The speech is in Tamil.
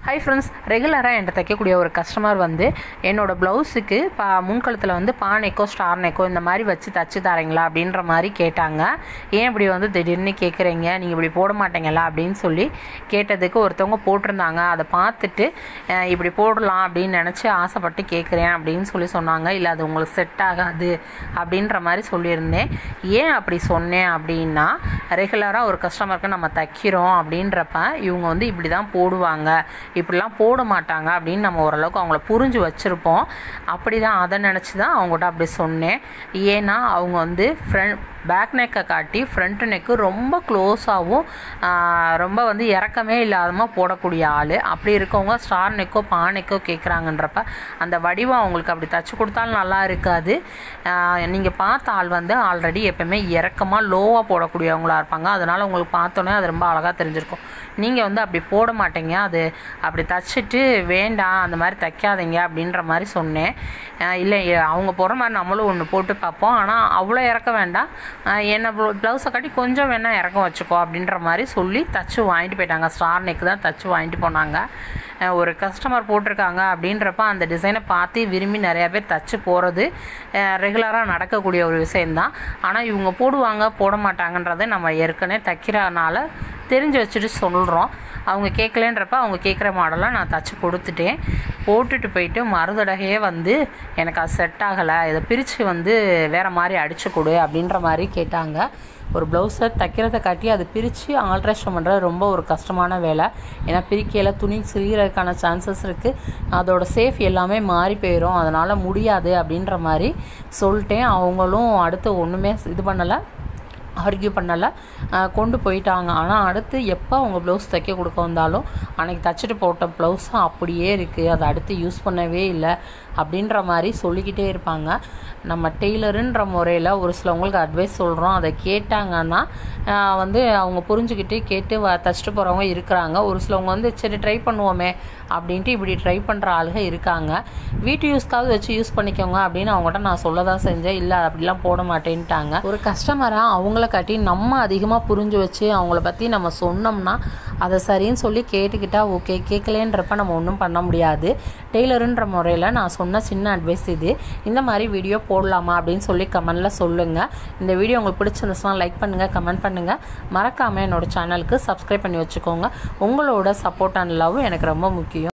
ஹை ஃப்ரெண்ட்ஸ் ரெகுலராக என்கிட்ட தைக்கக்கூடிய ஒரு கஸ்டமர் வந்து என்னோட ப்ளவுஸுக்கு பா முன்கழுத்தில் வந்து பா நெக்கோ ஸ்டார் நெக்கோ இந்த மாதிரி வச்சு தச்சு தரீங்களா அப்படின்ற மாதிரி கேட்டாங்க ஏன் இப்படி வந்து திடீர்னு கேட்குறீங்க நீங்கள் இப்படி போட மாட்டீங்களா அப்படின்னு சொல்லி கேட்டதுக்கு ஒருத்தவங்க போட்டிருந்தாங்க அதை பார்த்துட்டு அஹ், இப்படி போடலாம் அப்படின்னு நினச்சி ஆசைப்பட்டு கேட்குறேன் அப்படின்னு சொல்லி சொன்னாங்க இல்லை அது உங்களுக்கு செட் ஆகாது அப்படின்ற மாதிரி சொல்லியிருந்தேன் ஏன் அப்படி சொன்னேன் அப்படின்னா ரெகுலராக ஒரு கஸ்டமருக்கு நம்ம தைக்கிறோம் அப்படின்றப்ப இவங்க வந்து இப்படி தான் போடுவாங்க இப்படிலாம் போட மாட்டாங்க அப்படின்னு நம்ம ஓரளவுக்கு அவங்கள புரிஞ்சு வச்சுருப்போம் அப்படி தான் அதை நினச்சி தான் அவங்ககிட்ட அப்படி சொன்னேன் ஏன்னா அவங்க வந்து ஃப்ரண்ட் பேக் நெக்கை காட்டி ஃப்ரண்ட் நெக்கு ரொம்ப க்ளோஸாகவும் ரொம்ப வந்து இறக்கமே இல்லாதமாக போடக்கூடிய ஆள் அப்படி இருக்கவங்க ஸ்டார் நெக்கோ பா நெக்கோ கேட்குறாங்கன்றப்ப அந்த வடிவம் அவங்களுக்கு அப்படி தச்சு கொடுத்தாலும் நல்லா இருக்காது நீங்கள் பார்த்த ஆள் வந்து ஆல்ரெடி எப்பவுமே இறக்கமாக லோவாக போடக்கூடியவங்களா இருப்பாங்க அதனால் உங்களுக்கு பார்த்தோன்னே அது ரொம்ப அழகாக தெரிஞ்சிருக்கும் நீங்கள் வந்து அப்படி போட மாட்டீங்க அது அப்படி தச்சுட்டு வேண்டாம் அந்த மாதிரி தைக்காதீங்க அப்படின்ற மாதிரி சொன்னேன் அஹ் இல்லை எ- அவங்க போடுற மாதிரி நம்மளும் ஒன்று போட்டு பார்ப்போம் ஆனால் அவ்வளோ இறக்க வேண்டாம் அஹ் என்ன ப்ளவுஸை காட்டி கொஞ்சம் வேணால் இறக்கம் வச்சுக்கோ அப்படின்ற மாதிரி சொல்லி தச்சு வாங்கிட்டு போயிட்டாங்க ஸ்டார் நெக் தான் தச்சு வாங்கிட்டு போனாங்க அஹ் ஒரு கஸ்டமர் போட்டிருக்காங்க அப்படின்றப்ப அந்த டிசைனை பார்த்து விரும்பி நிறையா பேர் தச்சு போகிறது ரெகுலராக நடக்கக்கூடிய ஒரு விஷயந்தான் ஆனால் இவங்க போடுவாங்க போட மாட்டாங்கன்றதை நம்ம ஏற்கனவே தைக்கிறனால தெரிஞ்சு வச்சுட்டு சொல்கிறோம் அவங்க கேட்கலன்றப்ப அவங்க கேட்குற மாடலாக நான் தச்சு கொடுத்துட்டேன் போட்டுட்டு போயிட்டு மறுதடகையே வந்து எனக்கு அது செட் ஆகலை இதை பிரித்து வந்து வேறு மாதிரி அடிச்சு கொடு அப்படின்ற மாதிரி கேட்டாங்க ஒரு ப்ளவுஸை தைக்கிறத காட்டி அது பிரித்து ஆல்ட்ரேஷன் பண்ணுறது ரொம்ப ஒரு கஷ்டமான வேலை ஏன்னா பிரிக்கையில் துணி சிரிகிறதுக்கான சான்சஸ் இருக்குது அதோட சேஃப் எல்லாமே மாறி போயிடும் அதனால் முடியாது அப்படின்ற மாதிரி சொல்லிட்டேன் அவங்களும் அடுத்து ஒன்றுமே இது பண்ணலை ஆர்கியூ பண்ணலை அஹ் கொண்டு போயிட்டாங்க ஆனால் அடுத்து எப்போ அவங்க ப்ளவுஸ் தைக்க கொடுக்க வந்தாலும் அன்னைக்கு தச்சுட்டு போட்ட ப்ளவுஸும் அப்படியே இருக்குது அதை அடுத்து யூஸ் பண்ணவே இல்லை அப்படின்ற மாதிரி சொல்லிக்கிட்டே இருப்பாங்க நம்ம டெய்லருன்ற முறையில் ஒரு சிலவங்களுக்கு அட்வைஸ் சொல்கிறோம் அதை கேட்டாங்கன்னா அஹ் வந்து அவங்க புரிஞ்சுக்கிட்டு கேட்டு வ தச்சுட்டு போகிறவங்க இருக்கிறாங்க ஒரு சிலவங்க வந்து சரி ட்ரை பண்ணுவோமே அப்படின்ட்டு இப்படி ட்ரை பண்ணுற ஆளுங்க இருக்காங்க வீட்டு யூஸ்க்காவது வச்சு யூஸ் பண்ணிக்கோங்க அப்படின்னு அவங்ககிட்ட நான் சொல்ல தான் செஞ்சேன் இல்லை அப்படிலாம் போட மாட்டேன்ட்டாங்க ஒரு கஸ்டமராக அவங்கள காட்டி நம்ம அதிகமாக புரிஞ்சு வச்சு அவங்கள பற்றி நம்ம சொன்னோம்னா அதை சரின்னு சொல்லி கேட்டுக்கிட்டா ஓகே கேட்கலேன்றப்ப நம்ம ஒன்றும் பண்ண முடியாது டெய்லருன்ற முறையில் நான் சொன்ன சின்ன அட்வைஸ் இது இந்த மாதிரி வீடியோ போடலாமா அப்படின்னு சொல்லி கமெண்டில் சொல்லுங்கள் இந்த வீடியோ உங்களுக்கு பிடிச்சிருந்துச்சுன்னா லைக் பண்ணுங்கள் கமெண்ட் பண்ணுங்கள் மறக்காமல் என்னோட சேனலுக்கு சப்ஸ்கிரைப் பண்ணி வச்சுக்கோங்க உங்களோட சப்போர்ட் அண்ட் லவ் எனக்கு ரொம்ப முக்கியம்